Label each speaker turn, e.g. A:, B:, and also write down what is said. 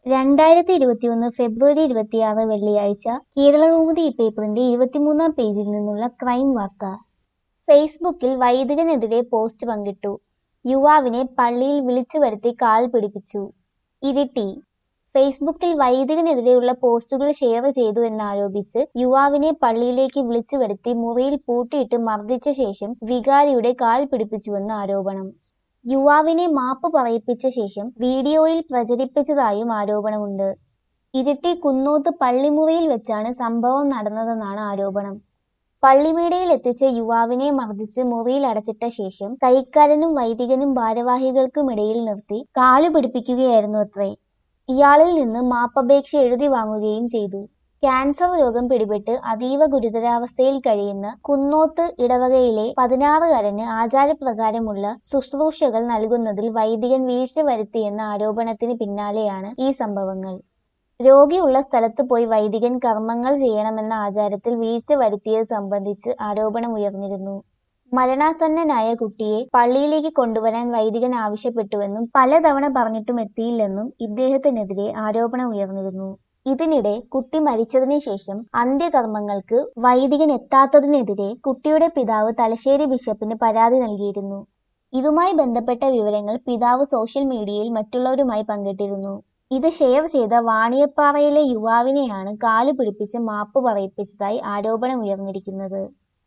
A: രണ്ടായിരത്തി ഇരുപത്തിയൊന്ന് ഫെബ്രുവരി ഇരുപത്തിയാറ് വെള്ളിയാഴ്ച കേരളകൗമുദി പേപ്പറിന്റെ ഇരുപത്തിമൂന്നാം പേജിൽ നിന്നുള്ള ക്രൈം വാർത്ത ഫേസ്ബുക്കിൽ വൈദികനെതിരെ പോസ്റ്റ് പങ്കിട്ടു യുവാവിനെ പള്ളിയിൽ വിളിച്ചു വരുത്തി കാൽ പിടിപ്പിച്ചു ഇരിട്ടി ഫേസ്ബുക്കിൽ വൈദികനെതിരെയുള്ള പോസ്റ്റുകൾ ഷെയർ ചെയ്തു എന്നാരോപിച്ച് യുവാവിനെ പള്ളിയിലേക്ക് വിളിച്ചു വരുത്തി മുറിയിൽ പൂട്ടിയിട്ട് മർദ്ദിച്ച ശേഷം വികാരിയുടെ കാൽ പിടിപ്പിച്ചുവെന്ന് ആരോപണം യുവാവിനെ മാപ്പ് പറയിപ്പിച്ച ശേഷം വീഡിയോയിൽ പ്രചരിപ്പിച്ചതായും ആരോപണമുണ്ട് ഇരിട്ടി കുന്നോത്ത് പള്ളിമുറിയിൽ വെച്ചാണ് സംഭവം നടന്നതെന്നാണ് ആരോപണം പള്ളിമേടയിൽ എത്തിച്ച യുവാവിനെ മർദ്ദിച്ച് മുറിയിൽ അടച്ചിട്ട ശേഷം കൈക്കാരനും വൈദികനും ഭാരവാഹികൾക്കുമിടയിൽ നിർത്തി കാലു പിടിപ്പിക്കുകയായിരുന്നു അത്രേ ഇയാളിൽ നിന്ന് മാപ്പപേക്ഷ എഴുതി വാങ്ങുകയും ചെയ്തു ക്യാൻസർ രോഗം പിടിപെട്ട് അതീവ ഗുരുതരാവസ്ഥയിൽ കഴിയുന്ന കുന്നോത്ത് ഇടവകയിലെ പതിനാറുകാരന് ആചാരപ്രകാരമുള്ള ശുശ്രൂഷകൾ നൽകുന്നതിൽ വൈദികൻ വീഴ്ച വരുത്തിയെന്ന ആരോപണത്തിന് പിന്നാലെയാണ് ഈ സംഭവങ്ങൾ രോഗിയുള്ള സ്ഥലത്ത് പോയി വൈദികൻ കർമ്മങ്ങൾ ചെയ്യണമെന്ന ആചാരത്തിൽ വീഴ്ച വരുത്തിയത് സംബന്ധിച്ച് ആരോപണം ഉയർന്നിരുന്നു മരണാസന്നനായ കുട്ടിയെ പള്ളിയിലേക്ക് കൊണ്ടുവരാൻ വൈദികൻ ആവശ്യപ്പെട്ടുവെന്നും പലതവണ പറഞ്ഞിട്ടും എത്തിയില്ലെന്നും ഇദ്ദേഹത്തിനെതിരെ ആരോപണം ഉയർന്നിരുന്നു ഇതിനിടെ കുട്ടി മരിച്ചതിന് ശേഷം അന്ത്യകർമ്മങ്ങൾക്ക് വൈദികൻ എത്താത്തതിനെതിരെ കുട്ടിയുടെ പിതാവ് തലശ്ശേരി ബിഷപ്പിന് പരാതി നൽകിയിരുന്നു ഇതുമായി ബന്ധപ്പെട്ട വിവരങ്ങൾ പിതാവ് സോഷ്യൽ മീഡിയയിൽ മറ്റുള്ളവരുമായി പങ്കിട്ടിരുന്നു ഇത് ഷെയർ ചെയ്ത വാണിയപ്പാറയിലെ യുവാവിനെയാണ് കാലു പിടിപ്പിച്ച് മാപ്പ് പറയിപ്പിച്ചതായി ആരോപണം ഉയർന്നിരിക്കുന്നത്